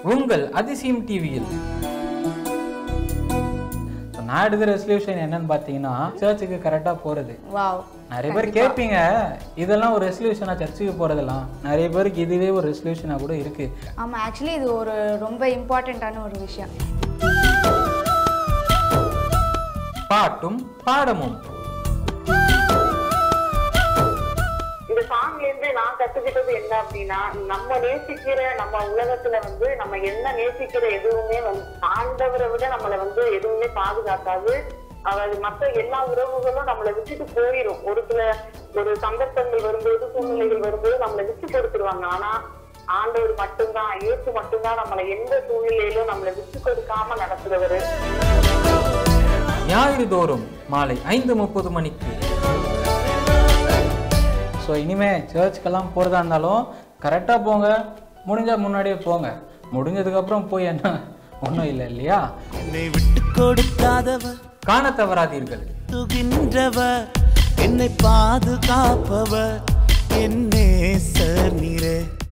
உங்கள் அதிசயம் டிவியில் நான் எடுத்த ரெசல்யூஷன் என்னன்னு பார்த்தீங்கன்னா சர்ச்சுக்கு கரெக்டாக போகிறது வாவ் நிறைய பேர் கேட்பீங்க இதெல்லாம் ஒரு ரெசல்யூஷனா சர்ச்சுக்கு போகிறதெல்லாம் நிறைய பேருக்கு இதுவே ஒரு ரெசல்யூஷனாக கூட இருக்கு ஆமாம் ஆக்சுவலி இது ஒரு ரொம்ப இம்பார்ட்டண்ட்டான ஒரு விஷயம் பாட்டும் பாடமும் இந்த சாங்ல இருந்து நான் கத்துக்கிட்டது என்ன அப்படின்னா நம்ம நேசிக்கிற நம்ம உலகத்துல வந்து நம்ம என்ன நேசிக்கிற எதுவுமே வந்து ஆண்டவரை விட நம்மளை வந்து எதுவுமே பாதுகாக்காது அதாவது மத்த எல்லா உறவுகளும் நம்மளை விட்டுட்டு போயிடும் ஒரு சில ஒரு சந்தர்ப்பங்கள் வரும்போது சூழ்நிலைகள் வரும்போது நம்மளை விட்டு கொடுத்துருவாங்க ஆனா ஆண்டவர் மட்டும்தான் இயேசு மட்டும்தான் நம்மளை எந்த சூழ்நிலையிலும் நம்மளை விட்டு கொடுக்காம நடத்துறவரு ஞாயிறு தோறும் மாலை ஐந்து முப்பது மணிக்கு ஸோ இனிமே சர்ச்சுக்கெல்லாம் போகிறதா இருந்தாலும் கரெக்டாக போங்க முடிஞ்சால் முன்னாடியே போங்க முடிஞ்சதுக்கப்புறம் போய் என்ன ஒன்றும் இல்லை இல்லையா என்னை விட்டு கொடுக்காதவர் காண தவறாதீர்கள் துகின்றவர் என்னை பாதுகாப்பவர் என்னே சார் நீரே